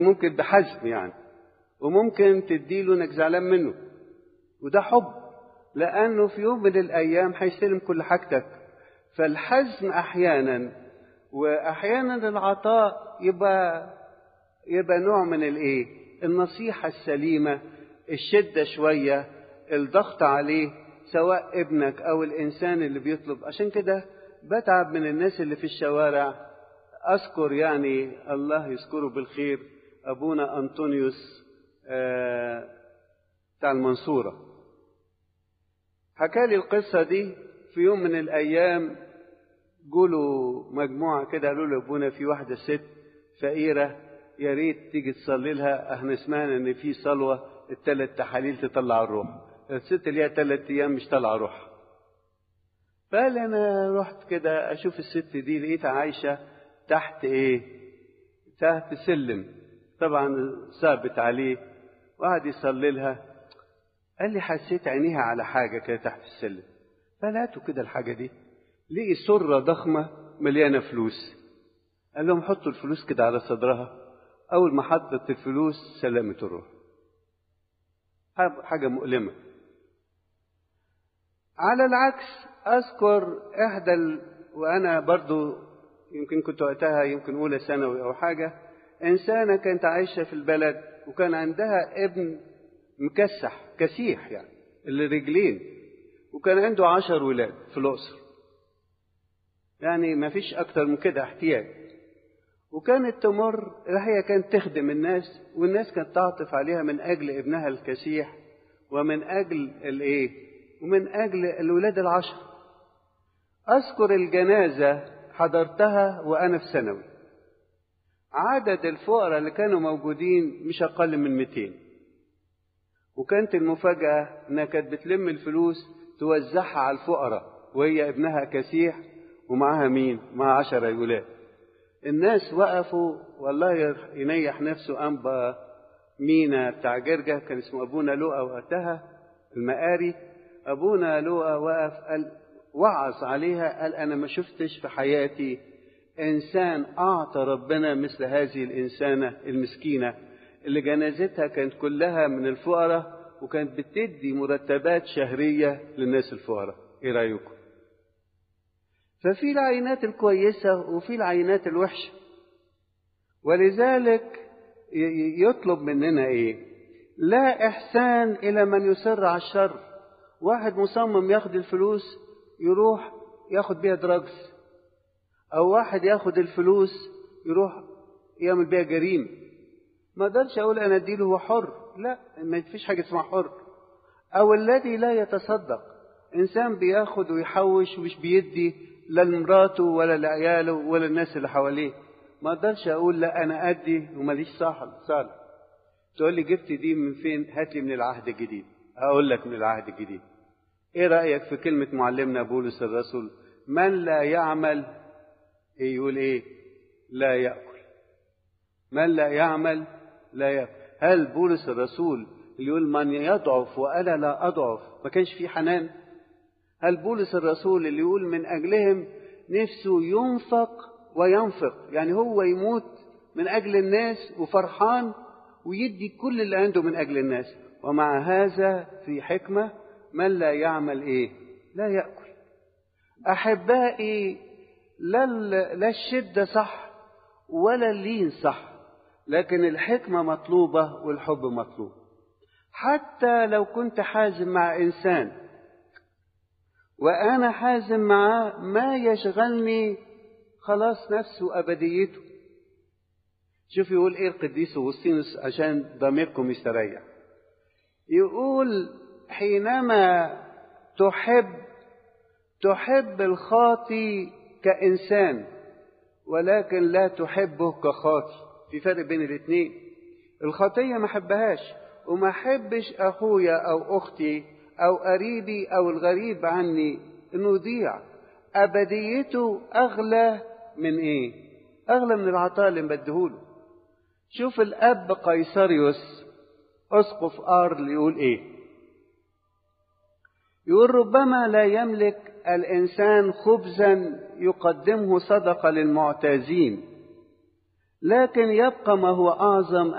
ممكن بحزم يعني وممكن تديله انك زعلان منه وده حب لانه في يوم من الايام هيستلم كل حاجتك فالحزم احيانا واحيانا العطاء يبقى يبقى نوع من الايه النصيحه السليمه الشده شويه الضغط عليه سواء ابنك او الانسان اللي بيطلب عشان كده بتعب من الناس اللي في الشوارع اذكر يعني الله يذكره بالخير ابونا انطونيوس آه بتاع المنصوره حكى لي القصه دي في يوم من الايام قولوا مجموعه كده قالوا له ابونا في واحده ست فقيره يا ريت تيجي تصلي لها احنا سمعنا ان في صلوه الثلاث تحاليل تطلع الروح الست اللي هي ثلاث ايام مش طالعه روح فقال انا رحت كده اشوف الست دي لقيتها عايشه تحت ايه تحت سلم طبعا ثابت عليه وقعد يصلي لها قال لي حسيت عينيها على حاجه كده تحت السلم فلقيته كده الحاجه دي لقي سره ضخمه مليانه فلوس قال لهم حطوا الفلوس كده على صدرها اول ما حطت الفلوس سلمت الروح حاجه مؤلمه على العكس اذكر احدى ال... وانا برضو يمكن كنت وقتها يمكن اولى ثانوي او حاجه انسانه كانت عايشه في البلد وكان عندها ابن مكسح كسيح يعني اللي رجلين وكان عنده عشر ولاد في الاقصر يعني ما فيش اكتر من كده احتياج وكانت تمر هي كانت تخدم الناس والناس كانت تعطف عليها من اجل ابنها الكسيح ومن اجل الايه ومن اجل الولاد العشر اذكر الجنازه حضرتها وانا في ثانوي عدد الفقراء اللي كانوا موجودين مش اقل من 200 وكانت المفاجاه انها كانت بتلم الفلوس توزعها على الفقراء وهي ابنها كسيح ومعاها مين معاها عشرة ولاد الناس وقفوا والله ينيح نفسه أنبا مينا بتاع جرجة كان اسمه أبونا لؤى وقتها المقاري أبونا لؤى وقف قال وعظ عليها قال أنا ما شفتش في حياتي إنسان أعطى ربنا مثل هذه الإنسانة المسكينة اللي جنازتها كانت كلها من الفقراء وكانت بتدي مرتبات شهرية للناس الفقراء إيه رأيكم؟ ففي العينات الكويسة وفي العينات الوحشة ولذلك يطلب مننا إيه؟ لا إحسان إلى من يسر على الشر واحد مصمم ياخد الفلوس يروح ياخد بيها دراجز أو واحد ياخد الفلوس يروح يعمل بيها جريمة ما اقدرش أقول أنا أديله هو حر لا ما فيش حاجة اسمها حر أو الذي لا يتصدق إنسان بياخد ويحوش ومش بيدي لا لمراته ولا لعياله ولا الناس اللي حواليه ما اقدرش اقول لا انا ادي وماليش صاحب صالح تقول لي جبت دي من فين هات لي من العهد الجديد اقول لك من العهد الجديد ايه رايك في كلمه معلمنا بولس الرسول من لا يعمل إيه يقول ايه لا ياكل من لا يعمل لا ياكل هل بولس الرسول اللي يقول من يضعف وانا لا اضعف ما كانش فيه حنان هل بولس الرسول اللي يقول من أجلهم نفسه ينفق وينفق يعني هو يموت من أجل الناس وفرحان ويدي كل اللي عنده من أجل الناس ومع هذا في حكمة من لا يعمل إيه لا يأكل أحبائي لا, لا الشدة صح ولا اللين صح لكن الحكمة مطلوبة والحب مطلوب حتى لو كنت حازم مع إنسان وأنا حازم معاه ما يشغلني خلاص نفسه وأبديته شوف يقول إيه القديس أغسطينوس عشان ضميركم يستريح يقول حينما تحب تحب الخاطي كإنسان ولكن لا تحبه كخاطي في فرق بين الاثنين الخطية ما حبهاش وما احبش اخويا او اختي او قريبي او الغريب عني انه يضيع ابديته اغلى من ايه اغلى من العطاء اللي مديهوله شوف الاب قيصريوس اسقف ارل يقول ايه يقول ربما لا يملك الانسان خبزا يقدمه صدقه للمعتازين لكن يبقى ما هو أعظم